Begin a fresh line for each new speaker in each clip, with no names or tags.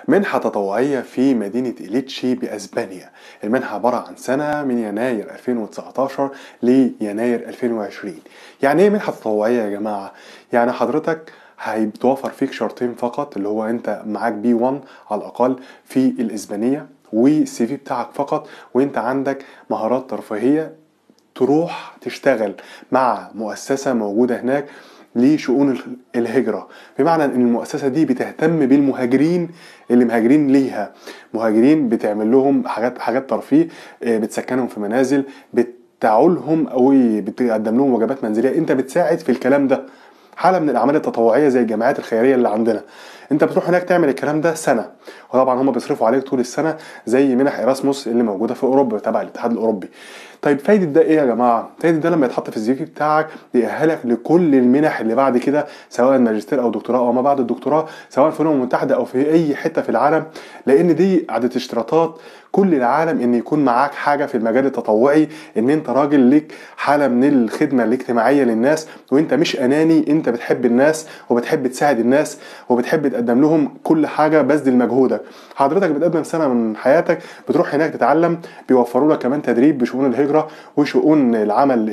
منحة تطوعية في مدينة إليتشي بأسبانيا المنحة عبارة عن سنة من يناير 2019 ليناير 2020 يعني ايه منحة تطوعية يا جماعة؟ يعني حضرتك هيتوفر فيك شرطين فقط اللي هو انت معاك بي 1 على الأقل في الإسبانية والسي في بتاعك فقط وانت عندك مهارات ترفيهية تروح تشتغل مع مؤسسة موجودة هناك لشؤون الهجرة بمعنى ان المؤسسة دي بتهتم بالمهاجرين اللي مهاجرين ليها مهاجرين بتعمل لهم حاجات حاجات ترفيه بتسكنهم في منازل بتعولهم او بتقدم لهم وجبات منزلية انت بتساعد في الكلام ده حالة من الأعمال التطوعية زي الجمعيات الخيرية اللي عندنا انت بتروح هناك تعمل الكلام ده سنة وطبعا هم بيصرفوا عليك طول السنة زي منح إراسموس اللي موجودة في أوروبا تبع الاتحاد الأوروبي طيب فايدة ده ايه يا جماعة؟ فايدة ده لما يتحط في السي في بتاعك بيأهلك لكل المنح اللي بعد كده سواء ماجستير او دكتوراه او ما بعد الدكتوراه سواء في الامم المتحدة او في اي حتة في العالم لان دي عدد اشتراطات كل العالم ان يكون معاك حاجة في المجال التطوعي ان انت راجل ليك حالة من الخدمة الاجتماعية للناس وانت مش اناني انت بتحب الناس وبتحب تساعد الناس وبتحب تقدم لهم كل حاجة بذل مجهودك حضرتك بتقدم سنة من حياتك بتروح هناك تتعلم بيوفروا لك كمان تدريب بشؤون الهجرة وشؤون العمل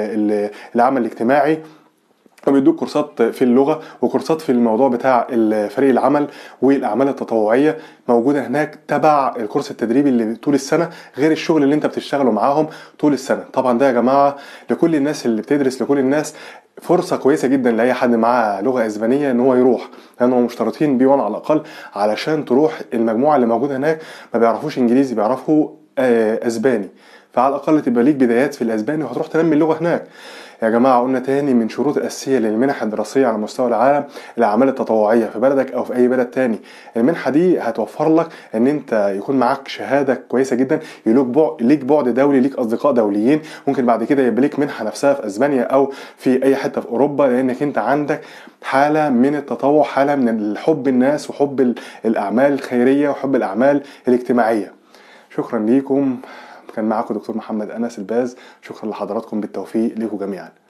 العمل الاجتماعي وبيدوك كورسات في اللغه وكورسات في الموضوع بتاع فريق العمل والاعمال التطوعيه موجوده هناك تبع الكورس التدريبي اللي طول السنه غير الشغل اللي انت بتشتغله معاهم طول السنه طبعا ده يا جماعه لكل الناس اللي بتدرس لكل الناس فرصة كويسة جدا لأي حد معاه لغة إسبانية إن هو يروح لأنهم مشترطين بي 1 على الأقل علشان تروح المجموعة اللي موجودة هناك ما بيعرفوش إنجليزي بيعرفوا أسباني فعلى الاقل تبقى ليك بدايات في الاسباني وهتروح تنمي اللغه هناك يا جماعه قلنا تاني من شروط الاساسيه للمنح الدراسيه على مستوى العالم الاعمال التطوعيه في بلدك او في اي بلد تاني المنحه دي هتوفر لك ان انت يكون معاك شهاده كويسه جدا يلوك بعد ليك بعد دولي ليك اصدقاء دوليين ممكن بعد كده يبقى ليك منحه نفسها في اسبانيا او في اي حته في اوروبا لانك انت عندك حاله من التطوع حاله من حب الناس وحب الاعمال الخيريه وحب الاعمال الاجتماعيه شكرا ليكم كان معاكم دكتور محمد انس الباز شكرا لحضراتكم بالتوفيق ليكم جميعا